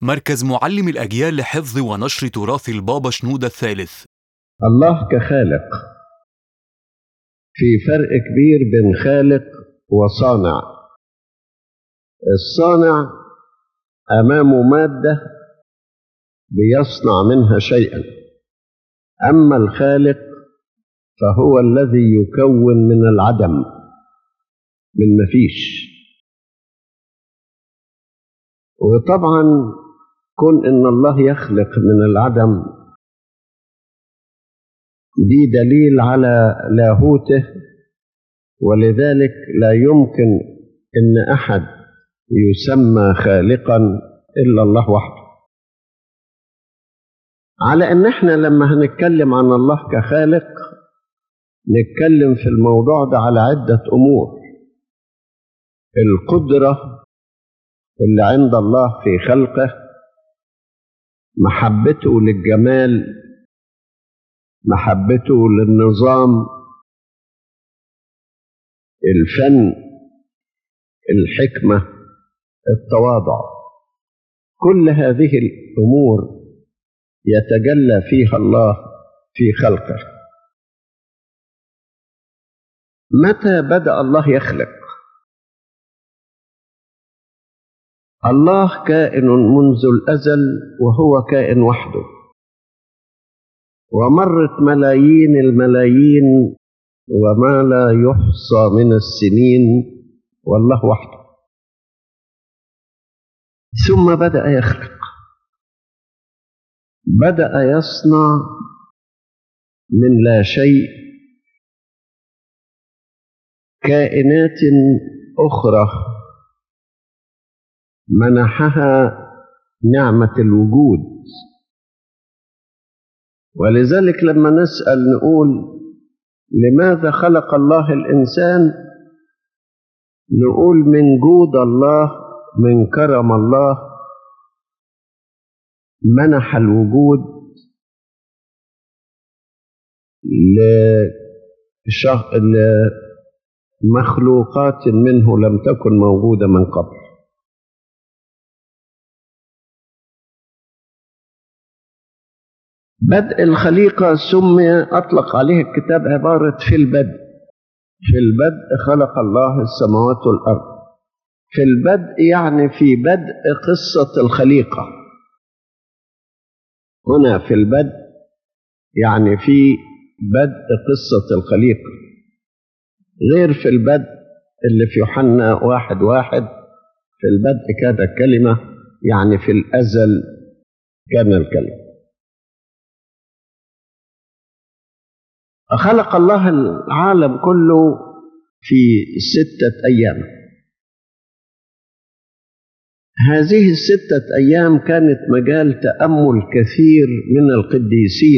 مركز معلم الأجيال لحفظ ونشر تراث البابا شنودة الثالث الله كخالق في فرق كبير بين خالق وصانع الصانع امامه ماده بيصنع منها شيئا اما الخالق فهو الذي يكون من العدم من مفيش وطبعا كون ان الله يخلق من العدم دي دليل على لاهوته ولذلك لا يمكن ان احد يسمى خالقا الا الله وحده على ان احنا لما هنتكلم عن الله كخالق نتكلم في الموضوع ده على عده امور القدره اللي عند الله في خلقه محبته للجمال محبته للنظام الفن الحكمه التواضع كل هذه الامور يتجلى فيها الله في خلقه متى بدا الله يخلق الله كائن منذ الازل وهو كائن وحده ومرت ملايين الملايين وما لا يحصى من السنين والله وحده ثم بدا يخلق بدا يصنع من لا شيء كائنات اخرى منحها نعمه الوجود ولذلك لما نسال نقول لماذا خلق الله الانسان نقول من جود الله من كرم الله منح الوجود لمخلوقات منه لم تكن موجوده من قبل بدء الخليقة سمي أطلق عليه الكتاب عبارة في البدء في البدء خلق الله السماوات والأرض في البدء يعني في بدء قصة الخليقة هنا في البدء يعني في بدء قصة الخليقة غير في البدء اللي في يوحنا واحد واحد في البدء كانت الكلمة يعني في الأزل كان الكلمة خلق الله العالم كله في ستة أيام هذه الستة أيام كانت مجال تأمل كثير من القديسين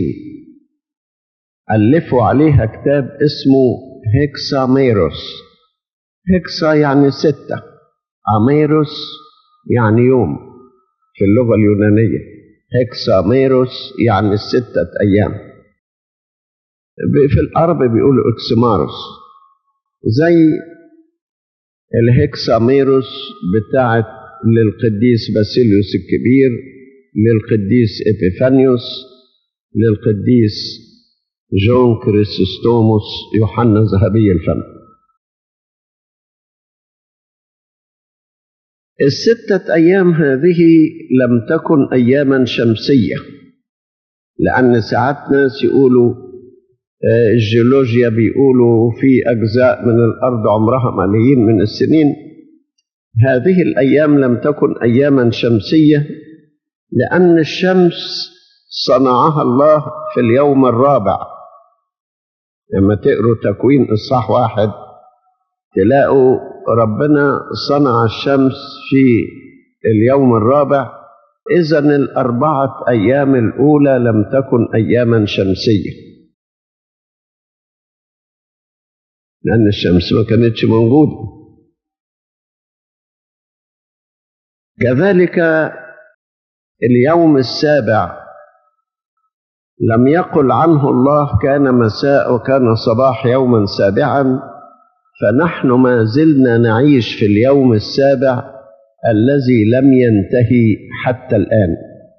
ألفوا عليها كتاب اسمه هيكسا ميروس هيكسا يعني ستة أميروس يعني يوم في اللغة اليونانية هيكسا ميروس يعني الستة أيام في العرب بيقولوا اكسماروس زي الهكساميروس بتاعت للقديس باسيليوس الكبير للقديس إبيفانيوس للقديس جون كريسوستوموس يوحنا ذهبي الفم الستة أيام هذه لم تكن أياما شمسية لأن ساعات ناس يقولوا الجيولوجيا بيقولوا في أجزاء من الأرض عمرها ملايين من السنين هذه الأيام لم تكن أياما شمسية لأن الشمس صنعها الله في اليوم الرابع لما تقروا تكوين إصحاح واحد تلاقوا ربنا صنع الشمس في اليوم الرابع إذا الأربعة أيام الأولى لم تكن أياما شمسية لأن الشمس ما كانتش موجودة كذلك اليوم السابع لم يقل عنه الله كان مساء وكان صباح يوما سابعا فنحن ما زلنا نعيش في اليوم السابع الذي لم ينتهي حتى الآن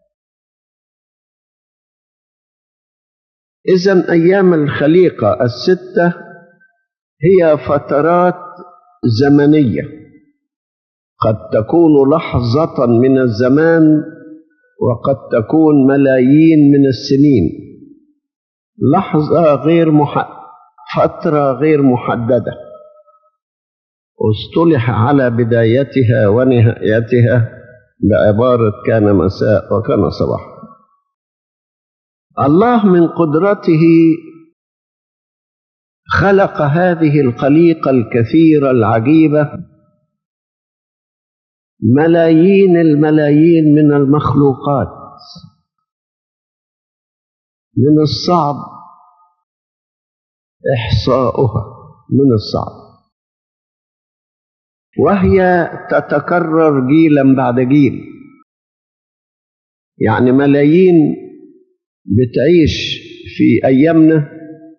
إذا أيام الخليقة الستة هي فترات زمنية قد تكون لحظة من الزمان وقد تكون ملايين من السنين لحظة غير مح... فترة غير محددة اصطلح على بدايتها ونهايتها بعبارة كان مساء وكان صباح الله من قدرته خلق هذه الخليقة الكثيرة العجيبة ملايين الملايين من المخلوقات من الصعب إحصاؤها من الصعب وهي تتكرر جيلا بعد جيل يعني ملايين بتعيش في أيامنا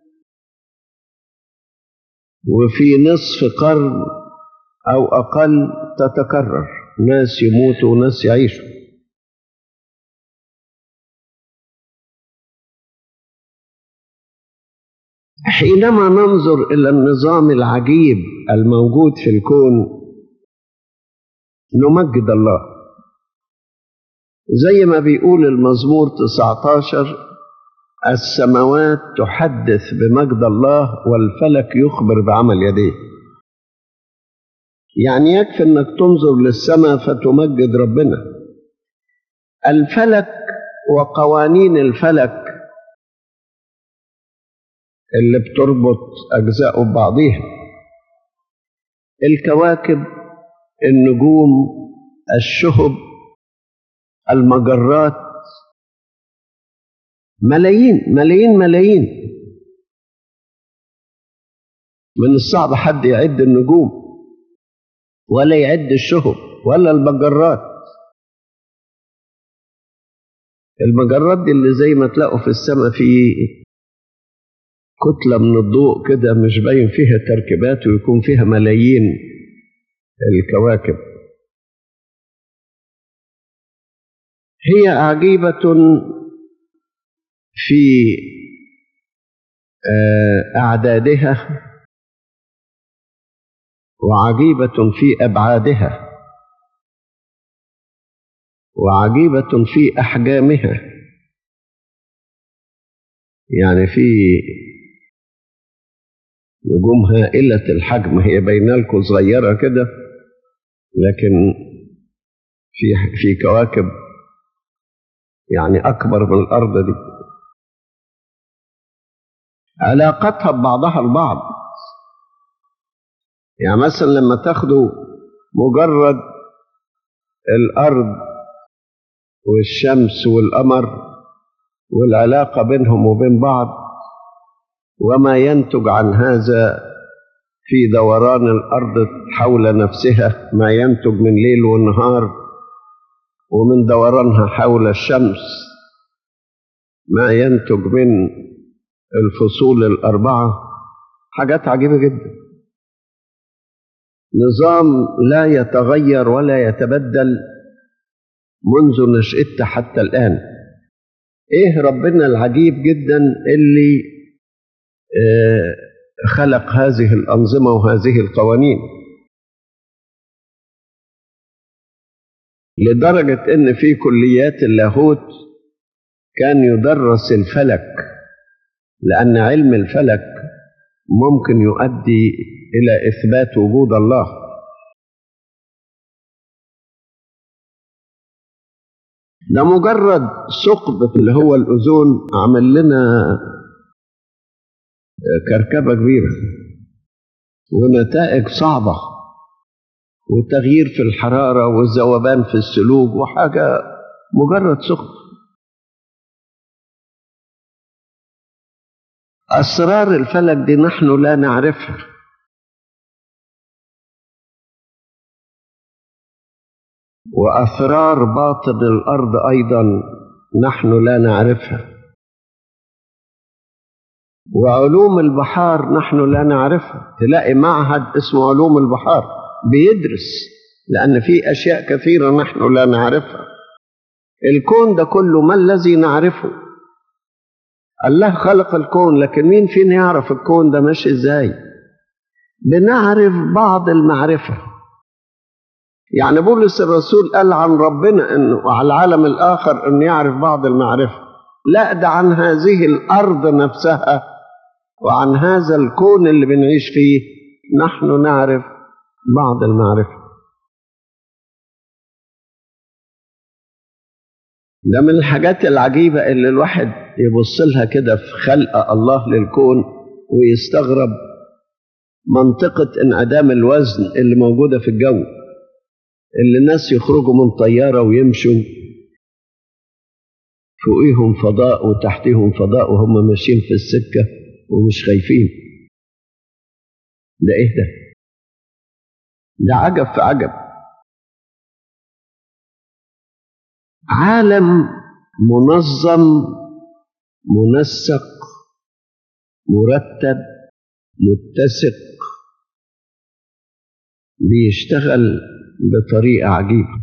وفي نصف قرن أو أقل تتكرر ناس يموتوا وناس يعيشوا حينما ننظر إلى النظام العجيب الموجود في الكون نمجد الله زي ما بيقول المزمور 19 السماوات تحدث بمجد الله والفلك يخبر بعمل يديه يعني يكفي انك تنظر للسماء فتمجد ربنا الفلك وقوانين الفلك اللي بتربط اجزاءه ببعضيها الكواكب النجوم الشهب المجرات ملايين ملايين ملايين من الصعب حد يعد النجوم ولا يعد الشهب ولا المجرات المجرات دي اللي زي ما تلاقوا في السماء في كتلة من الضوء كده مش باين فيها تركيبات ويكون فيها ملايين الكواكب هي عجيبة في أعدادها وعجيبة في أبعادها وعجيبة في أحجامها يعني في نجوم هائلة الحجم هي باينة لكم صغيرة كده لكن في في كواكب يعني أكبر من الأرض دي علاقتها ببعضها البعض يعني مثلا لما تاخدوا مجرد الأرض والشمس والقمر والعلاقة بينهم وبين بعض وما ينتج عن هذا في دوران الأرض حول نفسها ما ينتج من ليل ونهار ومن دورانها حول الشمس ما ينتج من الفصول الأربعة حاجات عجيبة جدا نظام لا يتغير ولا يتبدل منذ نشأته حتى الآن إيه ربنا العجيب جدا اللي آه خلق هذه الأنظمة وهذه القوانين لدرجة إن في كليات اللاهوت كان يدرس الفلك لأن علم الفلك ممكن يؤدي إلى إثبات وجود الله ده مجرد ثقب اللي هو الأوزون عمل لنا كركبة كبيرة ونتائج صعبة وتغيير في الحرارة والذوبان في السلوك وحاجة مجرد ثقب أسرار الفلك دي نحن لا نعرفها وأسرار باطن الأرض أيضا نحن لا نعرفها وعلوم البحار نحن لا نعرفها تلاقي معهد اسمه علوم البحار بيدرس لأن في أشياء كثيرة نحن لا نعرفها الكون ده كله ما الذي نعرفه الله خلق الكون لكن مين فينا يعرف الكون ده ماشي ازاي بنعرف بعض المعرفة يعني بولس الرسول قال عن ربنا انه وعلى العالم الاخر انه يعرف بعض المعرفة لا ده عن هذه الارض نفسها وعن هذا الكون اللي بنعيش فيه نحن نعرف بعض المعرفة ده من الحاجات العجيبة اللي الواحد يبص لها كده في خلق الله للكون ويستغرب منطقة انعدام الوزن اللي موجودة في الجو اللي الناس يخرجوا من طيارة ويمشوا فوقيهم فضاء وتحتيهم فضاء وهم ماشيين في السكة ومش خايفين ده ايه ده ده عجب في عجب عالم منظم منسق مرتب متسق بيشتغل بطريقة عجيبة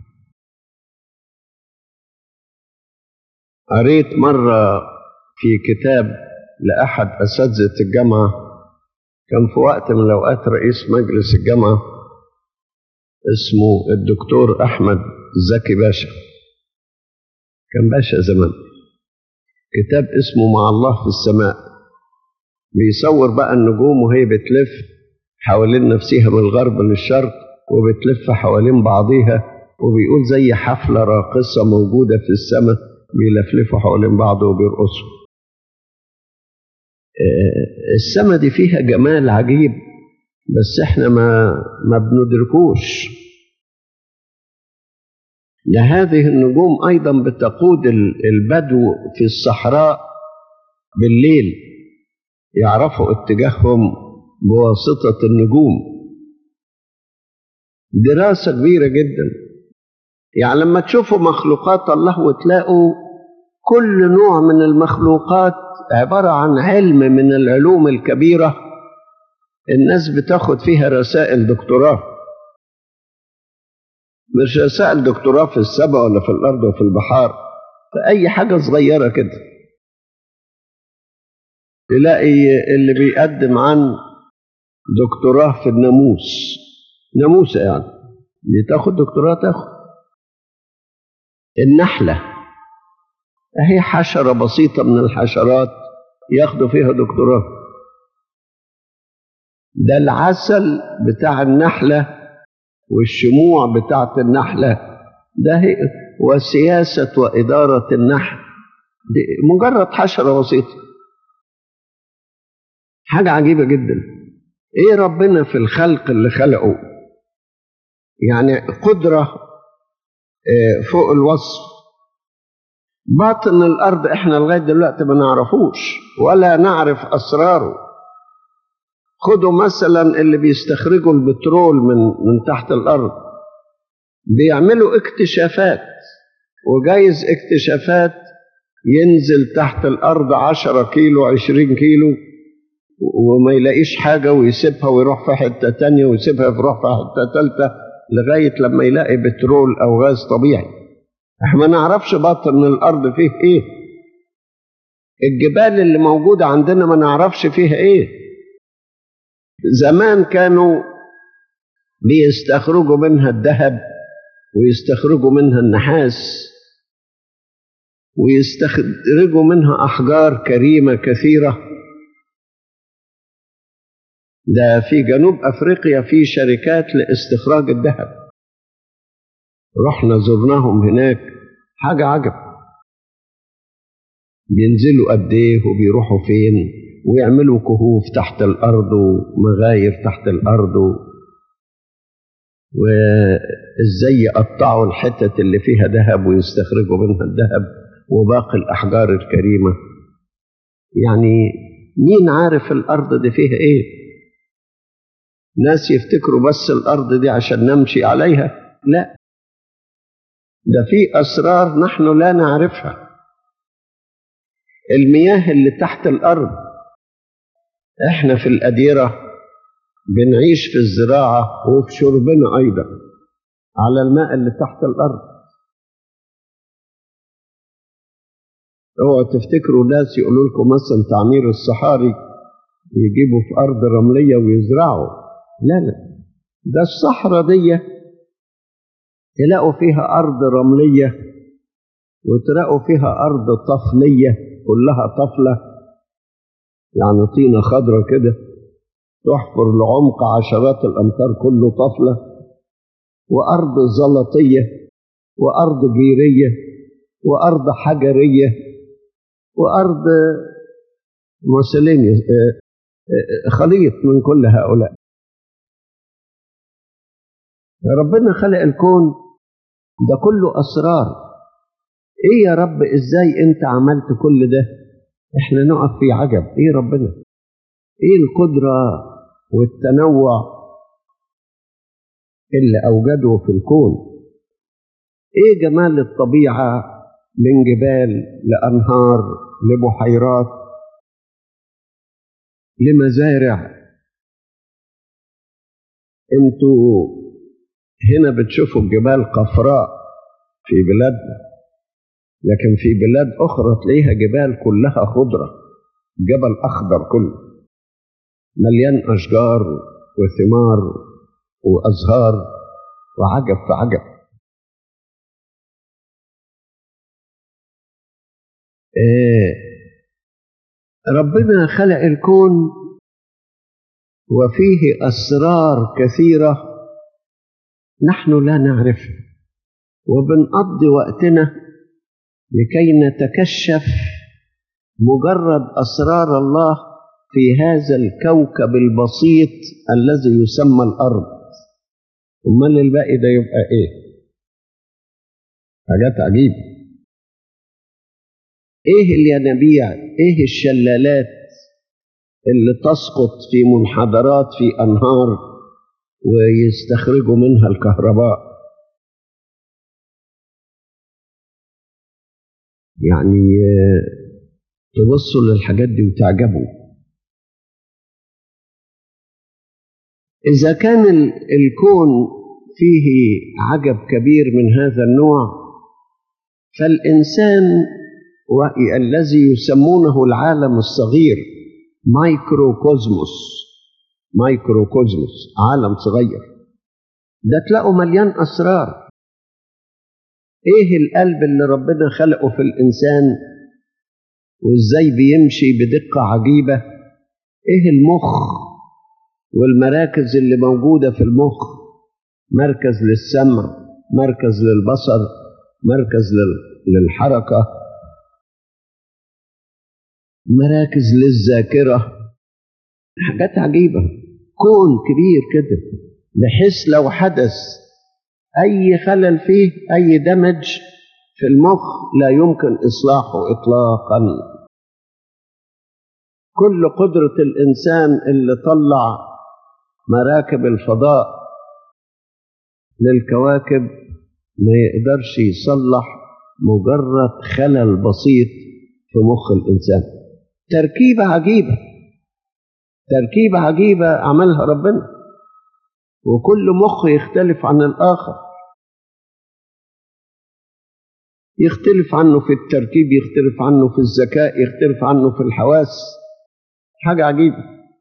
قريت مرة في كتاب لأحد أساتذة الجامعة كان في وقت من الأوقات رئيس مجلس الجامعة اسمه الدكتور أحمد زكي باشا كان باشا زمان كتاب اسمه مع الله في السماء بيصور بقى النجوم وهي بتلف حوالين نفسها من الغرب للشرق وبتلف حوالين بعضيها وبيقول زي حفلة راقصة موجودة في السماء بيلفلفوا حوالين بعض وبيرقصوا السماء دي فيها جمال عجيب بس احنا ما ما بندركوش لهذه النجوم ايضا بتقود البدو في الصحراء بالليل يعرفوا اتجاههم بواسطه النجوم دراسه كبيره جدا يعني لما تشوفوا مخلوقات الله وتلاقوا كل نوع من المخلوقات عباره عن علم من العلوم الكبيره الناس بتاخد فيها رسائل دكتوراه مش رسائل دكتوراه في السماء ولا في الارض وفي البحار في اي حاجه صغيره كده تلاقي اللي بيقدم عن دكتوراه في الناموس ناموسه يعني اللي تاخد دكتوراه تاخد النحله اهي حشره بسيطه من الحشرات ياخدوا فيها دكتوراه ده العسل بتاع النحله والشموع بتاعت النحلة ده هي وسياسة وإدارة النحل دي مجرد حشرة بسيطة حاجة عجيبة جدا إيه ربنا في الخلق اللي خلقه يعني قدرة فوق الوصف باطن الأرض إحنا لغاية دلوقتي ما نعرفوش ولا نعرف أسراره خدوا مثلا اللي بيستخرجوا البترول من من تحت الارض بيعملوا اكتشافات وجايز اكتشافات ينزل تحت الارض عشرة كيلو عشرين كيلو وما يلاقيش حاجة ويسيبها ويروح في حتة تانية ويسيبها ويروح في حتة تالتة لغاية لما يلاقي بترول أو غاز طبيعي احنا ما نعرفش باطن الأرض فيه إيه الجبال اللي موجودة عندنا ما نعرفش فيها إيه زمان كانوا بيستخرجوا منها الذهب ويستخرجوا منها النحاس ويستخرجوا منها احجار كريمه كثيره ده في جنوب افريقيا في شركات لاستخراج الذهب رحنا زرناهم هناك حاجه عجب بينزلوا قد ايه وبيروحوا فين ويعملوا كهوف تحت الأرض ومغاير تحت الأرض وإزاي يقطعوا الحتت اللي فيها ذهب ويستخرجوا منها الذهب وباقي الأحجار الكريمة يعني مين عارف الأرض دي فيها إيه ناس يفتكروا بس الأرض دي عشان نمشي عليها لا ده في أسرار نحن لا نعرفها المياه اللي تحت الأرض احنا في الأديرة بنعيش في الزراعة وفي شربنا أيضا على الماء اللي تحت الأرض اوعوا تفتكروا ناس يقولوا لكم مثلا تعمير الصحاري يجيبوا في أرض رملية ويزرعوا لا لا ده الصحراء دي تلاقوا فيها أرض رملية وتلاقوا فيها أرض طفلية كلها طفلة يعني طينة خضرة كده تحفر لعمق عشرات الأمتار كله طفلة وأرض زلطية وأرض جيرية وأرض حجرية وأرض موسلينية خليط من كل هؤلاء ربنا خلق الكون ده كله أسرار إيه يا رب إزاي أنت عملت كل ده إحنا نقف في عجب إيه ربنا إيه القدرة والتنوع اللي أوجده في الكون إيه جمال الطبيعة من جبال لأنهار لبحيرات لمزارع انتوا هنا بتشوفوا الجبال قفراء في بلادنا لكن في بلاد أخرى تلاقيها جبال كلها خضرة جبل أخضر كله مليان أشجار وثمار وأزهار وعجب في عجب إيه ربنا خلق الكون وفيه أسرار كثيرة نحن لا نعرفها وبنقضي وقتنا لكي نتكشف مجرد أسرار الله في هذا الكوكب البسيط الذي يسمى الأرض أمال الباقي ده يبقى إيه؟ حاجات عجيبة إيه الينابيع؟ إيه الشلالات اللي تسقط في منحدرات في أنهار ويستخرجوا منها الكهرباء يعني تبصوا للحاجات دي وتعجبوا إذا كان الكون فيه عجب كبير من هذا النوع فالإنسان الذي يسمونه العالم الصغير مايكروكوزموس مايكروكوزموس عالم صغير ده تلاقوا مليان أسرار إيه القلب اللي ربنا خلقه في الإنسان وإزاي بيمشي بدقة عجيبة إيه المخ والمراكز اللي موجودة في المخ مركز للسمع مركز للبصر مركز للحركة مراكز للذاكرة حاجات عجيبة كون كبير كده بحيث لو حدث أي خلل فيه أي دمج في المخ لا يمكن إصلاحه إطلاقا كل قدرة الإنسان اللي طلع مراكب الفضاء للكواكب ما يقدرش يصلح مجرد خلل بسيط في مخ الإنسان تركيبة عجيبة تركيبة عجيبة عملها ربنا وكل مخ يختلف عن الآخر يختلف عنه في التركيب يختلف عنه في الذكاء يختلف عنه في الحواس حاجة عجيبة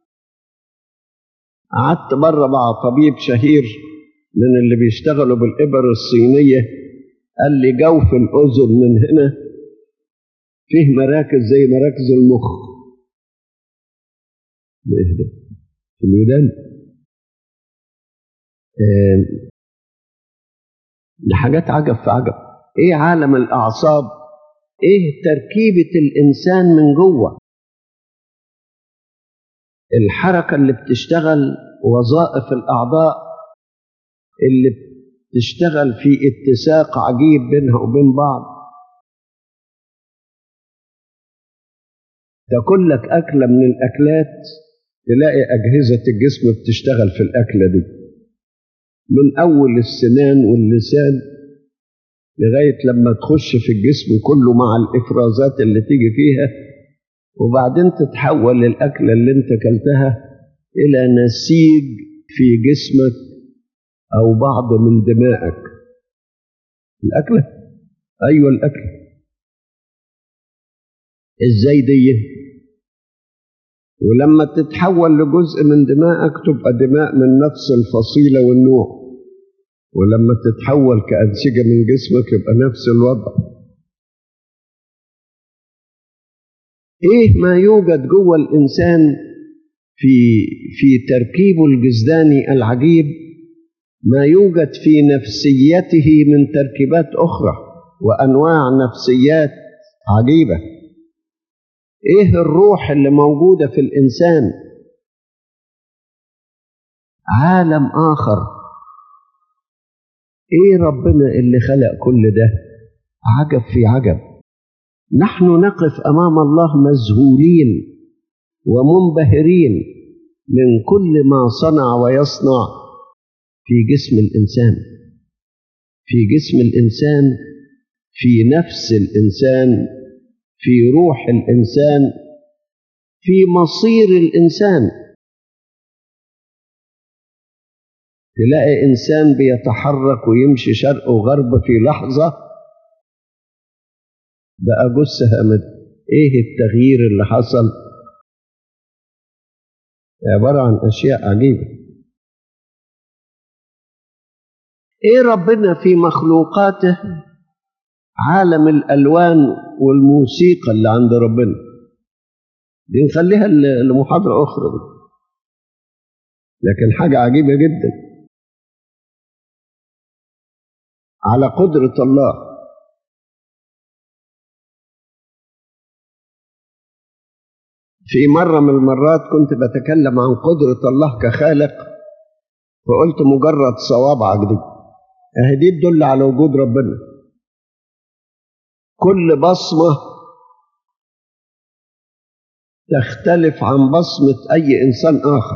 قعدت بره مع طبيب شهير من اللي بيشتغلوا بالإبر الصينية قال لي جوف الأذن من هنا فيه مراكز زي مراكز المخ في الودان دي حاجات عجب في عجب ايه عالم الاعصاب ايه تركيبه الانسان من جوه الحركه اللي بتشتغل وظائف الاعضاء اللي بتشتغل في اتساق عجيب بينها وبين بعض تاكل لك اكله من الاكلات تلاقي اجهزه الجسم بتشتغل في الاكله دي من أول السنان واللسان لغاية لما تخش في الجسم كله مع الإفرازات اللي تيجي فيها وبعدين تتحول الأكلة اللي أنت كلتها إلى نسيج في جسمك أو بعض من دمائك الأكلة أيوة الأكل إزاي دي ولما تتحول لجزء من دمائك تبقى دماء من نفس الفصيلة والنوع ولما تتحول كأنسجة من جسمك يبقى نفس الوضع ايه ما يوجد جوه الانسان في في تركيبه الجسداني العجيب ما يوجد في نفسيته من تركيبات اخرى وانواع نفسيات عجيبه ايه الروح اللي موجوده في الانسان عالم اخر ايه ربنا اللي خلق كل ده عجب في عجب نحن نقف امام الله مذهولين ومنبهرين من كل ما صنع ويصنع في جسم الانسان في جسم الانسان في نفس الانسان في روح الانسان في مصير الانسان تلاقي انسان بيتحرك ويمشي شرق وغرب في لحظه بقى جثه هامد ايه التغيير اللي حصل عباره عن اشياء عجيبه ايه ربنا في مخلوقاته عالم الالوان والموسيقى اللي عند ربنا دي نخليها لمحاضره اخرى دي. لكن حاجه عجيبه جدا على قدره الله في مره من المرات كنت بتكلم عن قدره الله كخالق فقلت مجرد صوابعك دي اهي دي تدل على وجود ربنا كل بصمة تختلف عن بصمة أي إنسان آخر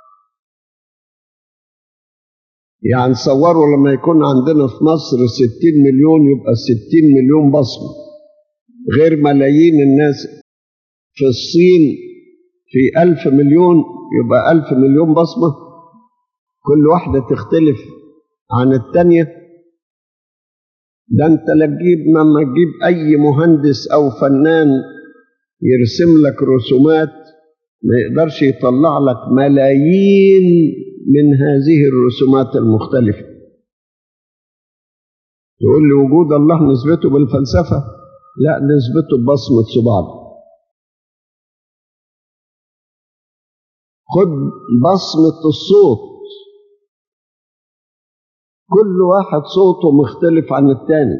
يعني صوروا لما يكون عندنا في مصر ستين مليون يبقى ستين مليون بصمة غير ملايين الناس في الصين في ألف مليون يبقى ألف مليون بصمة كل واحدة تختلف عن التانية ده انت لا تجيب لما تجيب اي مهندس او فنان يرسم لك رسومات ما يقدرش يطلع لك ملايين من هذه الرسومات المختلفة تقول لي وجود الله نسبته بالفلسفة لا نسبته ببصمة صباعنا خد بصمة الصوت كل واحد صوته مختلف عن التاني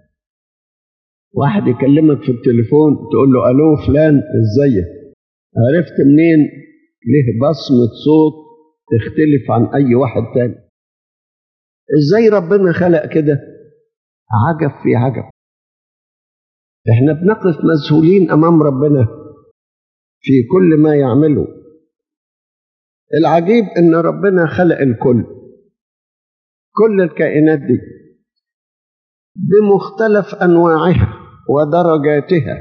واحد يكلمك في التليفون تقول له الو فلان ازيك عرفت منين ليه بصمة صوت تختلف عن اي واحد تاني ازاي ربنا خلق كده عجب في عجب احنا بنقف مذهولين امام ربنا في كل ما يعمله العجيب ان ربنا خلق الكل كل الكائنات دي بمختلف انواعها ودرجاتها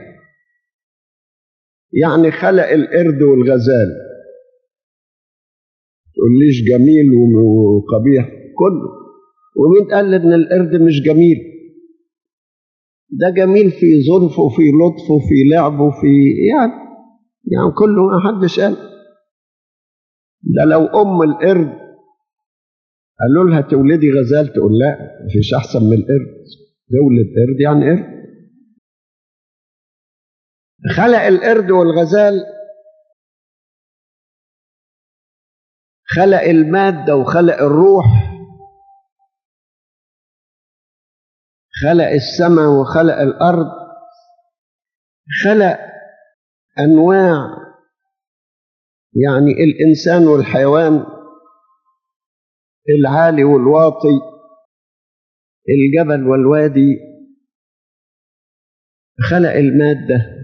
يعني خلق القرد والغزال تقوليش جميل وقبيح كله ومين قال ان القرد مش جميل ده جميل في ظرفه وفي لطفه وفي لعبه وفي يعني يعني كله ما حدش قال ده لو ام القرد قالوا لها تولدي غزال تقول لا مفيش احسن من القرد تولد قرد يعني قرد خلق القرد والغزال خلق المادة وخلق الروح خلق السماء وخلق الأرض خلق أنواع يعني الإنسان والحيوان العالي والواطي الجبل والوادي خلق المادة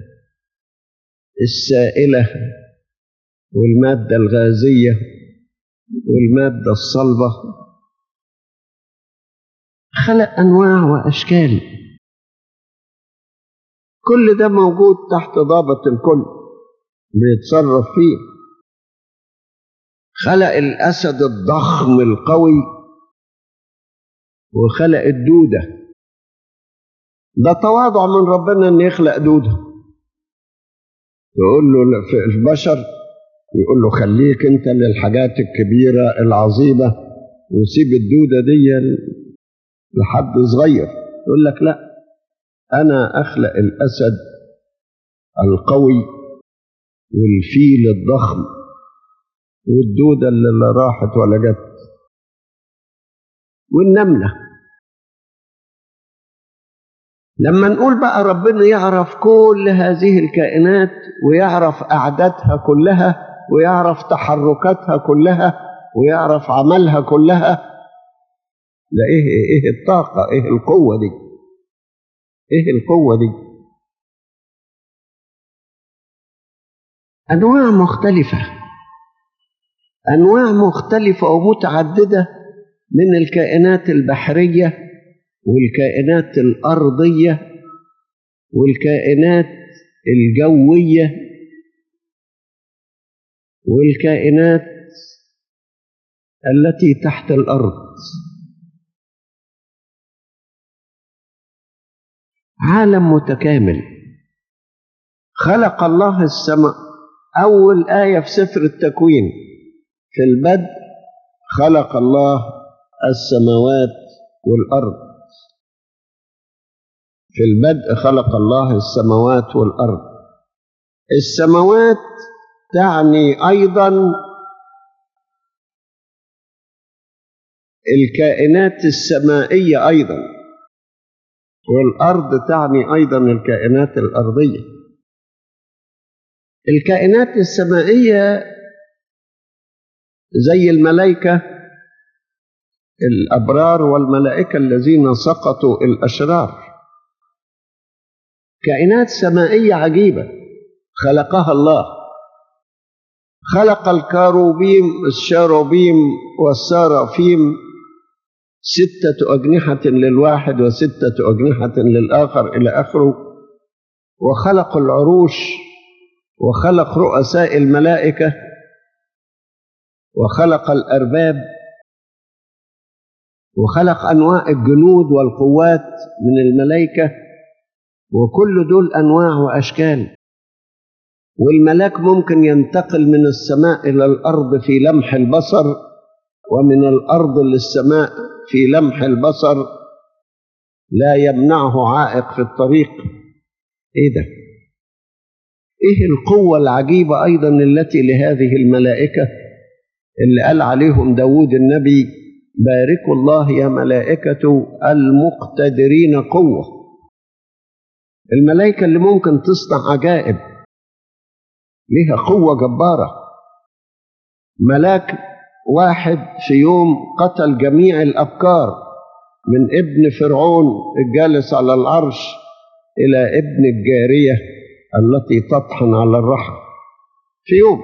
السائلة والمادة الغازية والمادة الصلبة خلق أنواع وأشكال كل ده موجود تحت ضابط الكل بيتصرف فيه خلق الأسد الضخم القوي وخلق الدودة ده تواضع من ربنا ان يخلق دودة يقول له في البشر يقول له خليك انت للحاجات الكبيرة العظيمة وسيب الدودة دي لحد صغير يقول لك لا انا اخلق الاسد القوي والفيل الضخم والدودة اللي لا راحت ولا جت والنملة لما نقول بقى ربنا يعرف كل هذه الكائنات ويعرف أعدادها كلها ويعرف تحركاتها كلها ويعرف عملها كلها ده ايه ايه الطاقة ايه القوة دي ايه القوة دي أنواع مختلفة أنواع مختلفة ومتعددة من الكائنات البحرية والكائنات الأرضية والكائنات الجوية والكائنات التي تحت الأرض عالم متكامل خلق الله السماء أول آية في سفر التكوين في البدء خلق الله السماوات والأرض في البدء خلق الله السماوات والأرض السماوات تعني أيضا الكائنات السمائية أيضا والأرض تعني أيضا الكائنات الأرضية الكائنات السمائية زي الملائكة الأبرار والملائكة الذين سقطوا الأشرار كائنات سمائية عجيبة خلقها الله خلق الكاروبيم الشاروبيم والسارافيم ستة أجنحة للواحد وستة أجنحة للآخر إلى آخره وخلق العروش وخلق رؤساء الملائكة وخلق الأرباب وخلق أنواع الجنود والقوات من الملائكة وكل دول أنواع وأشكال والملاك ممكن ينتقل من السماء إلى الأرض في لمح البصر ومن الأرض للسماء في لمح البصر لا يمنعه عائق في الطريق إيه ده؟ إيه القوة العجيبة أيضا التي لهذه الملائكة اللي قال عليهم داود النبي باركوا الله يا ملائكة المقتدرين قوة الملائكة اللي ممكن تصنع عجائب ليها قوة جبارة ملاك واحد في يوم قتل جميع الأبكار من ابن فرعون الجالس على العرش إلى ابن الجارية التي تطحن على الرحم في يوم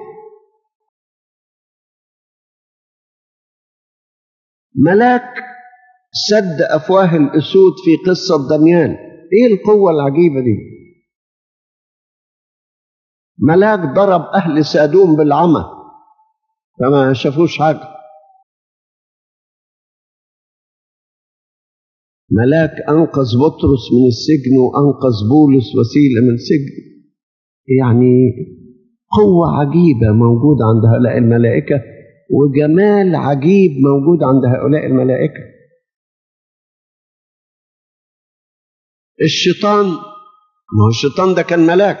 ملاك سد أفواه الأسود في قصة دميان إيه القوة العجيبة دي ملاك ضرب أهل سادوم بالعمى فما شافوش حاجة ملاك أنقذ بطرس من السجن وأنقذ بولس وسيلة من سجن يعني قوة عجيبة موجودة عند هؤلاء الملائكة وجمال عجيب موجود عند هؤلاء الملائكة الشيطان ما هو الشيطان ده كان ملاك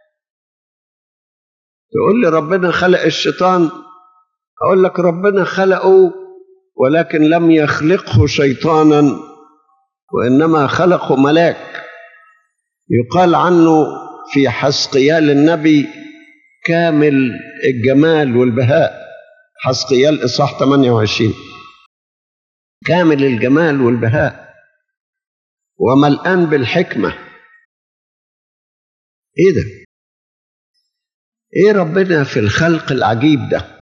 تقول لي ربنا خلق الشيطان أقول لك ربنا خلقه ولكن لم يخلقه شيطانا وإنما خلقه ملاك يقال عنه في حسقيال النبي كامل الجمال والبهاء حسقيال إصحاح 28 كامل الجمال والبهاء وملآن بالحكمة إيه ده؟ إيه ربنا في الخلق العجيب ده؟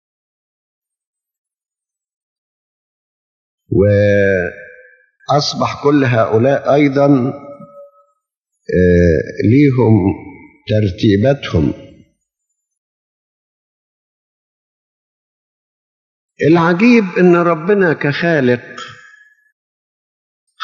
وأصبح كل هؤلاء أيضا ليهم ترتيباتهم العجيب ان ربنا كخالق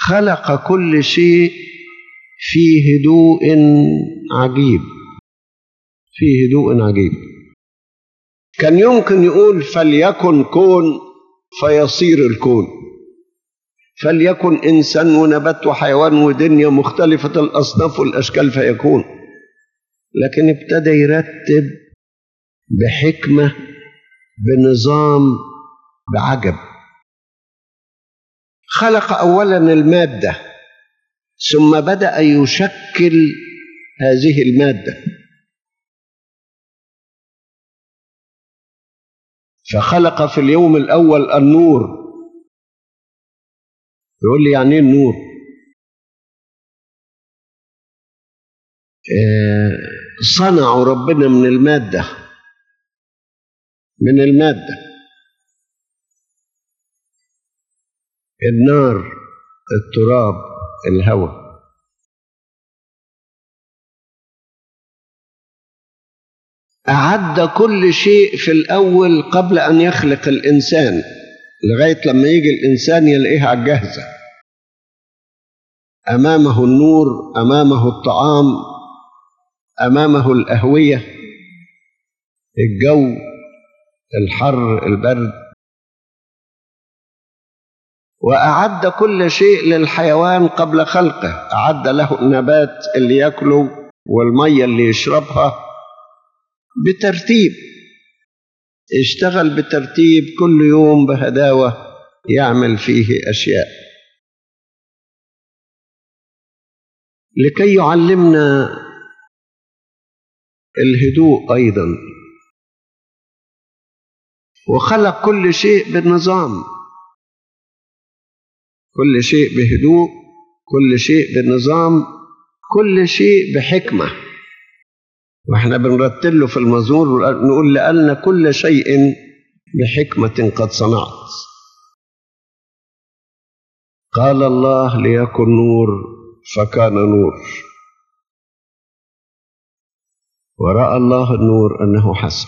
خلق كل شيء في هدوء عجيب في هدوء عجيب كان يمكن يقول فليكن كون فيصير الكون فليكن إنسان ونبات وحيوان ودنيا مختلفة الأصناف والأشكال فيكون لكن ابتدى يرتب بحكمة بنظام بعجب خلق أولا المادة ثم بدأ يشكل هذه المادة فخلق في اليوم الأول النور يقول لي يعني ايه النور آه صنعوا ربنا من المادة من المادة النار التراب الهواء أعد كل شيء في الأول قبل أن يخلق الإنسان لغاية لما يجي الإنسان يلاقيها على الجاهزة أمامه النور أمامه الطعام أمامه الأهوية الجو الحر البرد وأعد كل شيء للحيوان قبل خلقه أعد له النبات اللي يأكله والمية اللي يشربها بترتيب اشتغل بترتيب كل يوم بهداوة يعمل فيه أشياء لكي يعلمنا الهدوء أيضا وخلق كل شيء بنظام كل شيء بهدوء كل شيء بنظام كل شيء بحكمة واحنا بنرتل له في المزمور نقول لأن كل شيء بحكمة قد صنعت قال الله ليكن نور فكان نور ورأى الله النور أنه حسن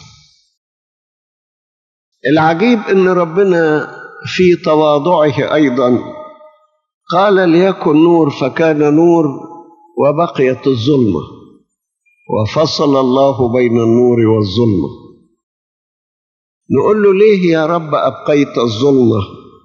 العجيب أن ربنا في تواضعه أيضا قال ليكن نور فكان نور وبقيت الظلمة وفصل الله بين النور والظلمة نقول له ليه يا رب أبقيت الظلمة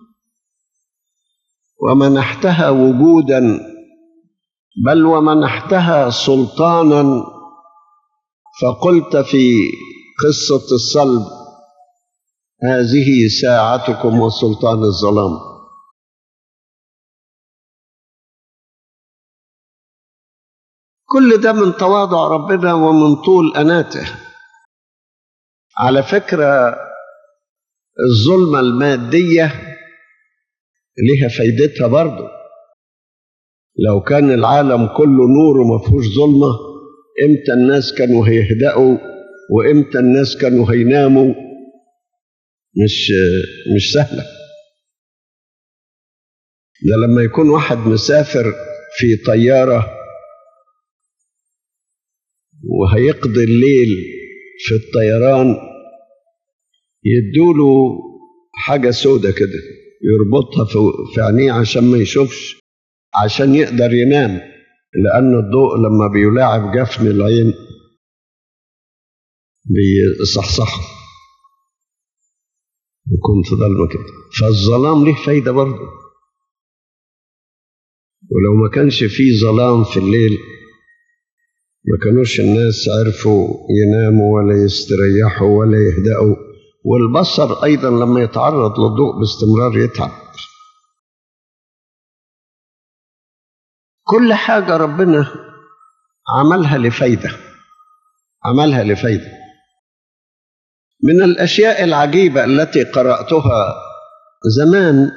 ومنحتها وجودا بل ومنحتها سلطانا فقلت في قصة الصلب هذه ساعتكم وسلطان الظلام كل ده من تواضع ربنا ومن طول أناته على فكرة الظلمة المادية لها فايدتها برضه لو كان العالم كله نور وما فيهوش ظلمة امتى الناس كانوا هيهدأوا وامتى الناس كانوا هيناموا مش مش سهلة ده لما يكون واحد مسافر في طيارة وهيقضي الليل في الطيران يدوله حاجة سودة كده يربطها في عينيه عشان ما يشوفش عشان يقدر ينام لأن الضوء لما بيلاعب جفن العين بيصحصحه يكون في ظلمة كده فالظلام له فايدة برضه ولو ما كانش فيه ظلام في الليل ما كانوش الناس عرفوا يناموا ولا يستريحوا ولا يهدأوا والبصر أيضا لما يتعرض للضوء باستمرار يتعب كل حاجة ربنا عملها لفايدة عملها لفايدة من الأشياء العجيبة التي قرأتها زمان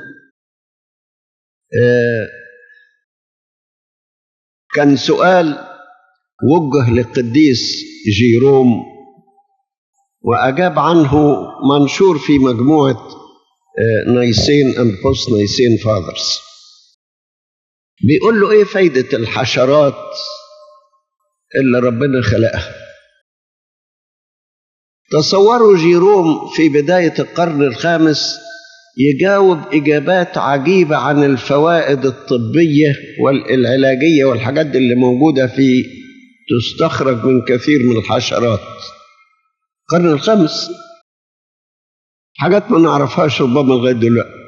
كان سؤال وجه للقديس جيروم وأجاب عنه منشور في مجموعة نيسين أند بوست نيسين فاذرز بيقول له إيه فايدة الحشرات اللي ربنا خلقها تصوروا جيروم في بداية القرن الخامس يجاوب إجابات عجيبة عن الفوائد الطبية والعلاجية والحاجات دي اللي موجودة في تستخرج من كثير من الحشرات القرن الخامس حاجات ما نعرفهاش ربما لغاية دلوقتي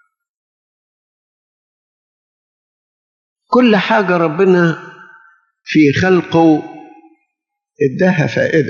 كل حاجة ربنا في خلقه اداها فائدة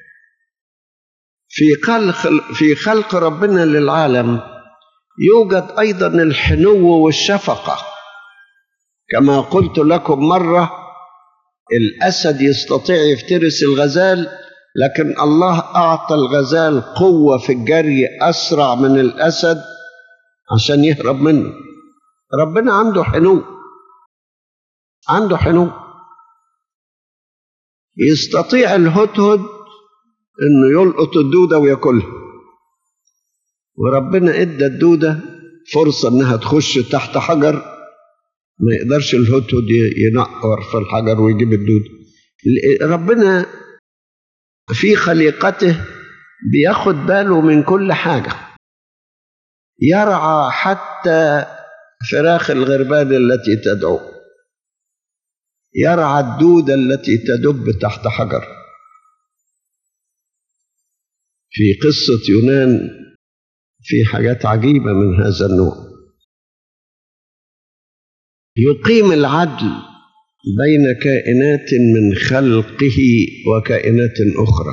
في خلق في خلق ربنا للعالم يوجد أيضا الحنو والشفقة كما قلت لكم مرة الأسد يستطيع يفترس الغزال لكن الله أعطى الغزال قوة في الجري أسرع من الأسد عشان يهرب منه ربنا عنده حنو عنده حنو يستطيع الهدهد انه يلقط الدوده وياكلها وربنا ادى الدوده فرصه انها تخش تحت حجر ما يقدرش الهدهد ينقر في الحجر ويجيب الدوده ربنا في خليقته بياخد باله من كل حاجه يرعى حتى فراخ الغربان التي تدعو يرعى الدودة التي تدب تحت حجر في قصة يونان في حاجات عجيبة من هذا النوع يقيم العدل بين كائنات من خلقه وكائنات أخرى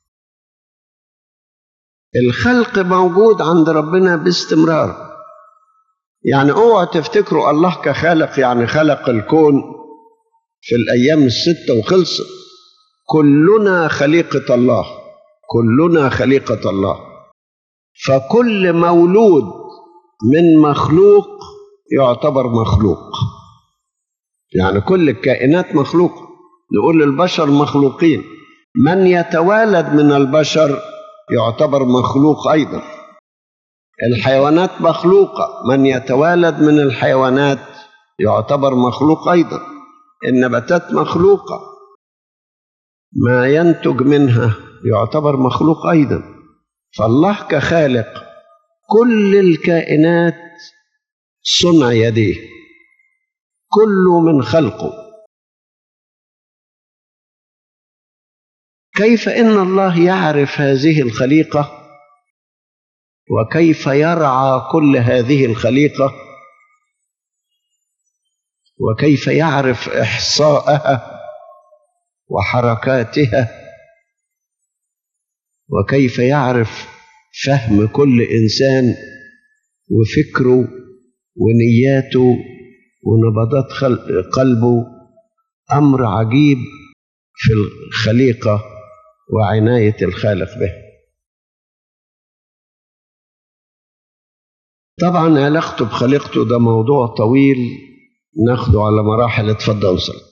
الخلق موجود عند ربنا باستمرار يعني اوعى تفتكروا الله كخالق يعني خلق الكون في الأيام الستة وخلصت كلنا خليقة الله كلنا خليقة الله فكل مولود من مخلوق يعتبر مخلوق يعني كل الكائنات مخلوقة نقول البشر مخلوقين من يتوالد من البشر يعتبر مخلوق أيضا الحيوانات مخلوقة من يتوالد من الحيوانات يعتبر مخلوق أيضا النباتات مخلوقة ما ينتج منها يعتبر مخلوق أيضا فالله كخالق كل الكائنات صنع يديه كل من خلقه كيف ان الله يعرف هذه الخليقه وكيف يرعى كل هذه الخليقه وكيف يعرف احصاءها وحركاتها وكيف يعرف فهم كل انسان وفكره ونياته ونبضات قلبه امر عجيب في الخليقه وعنايه الخالق به طبعا علاقته بخليقته ده موضوع طويل ناخده على مراحل اتفضل صلي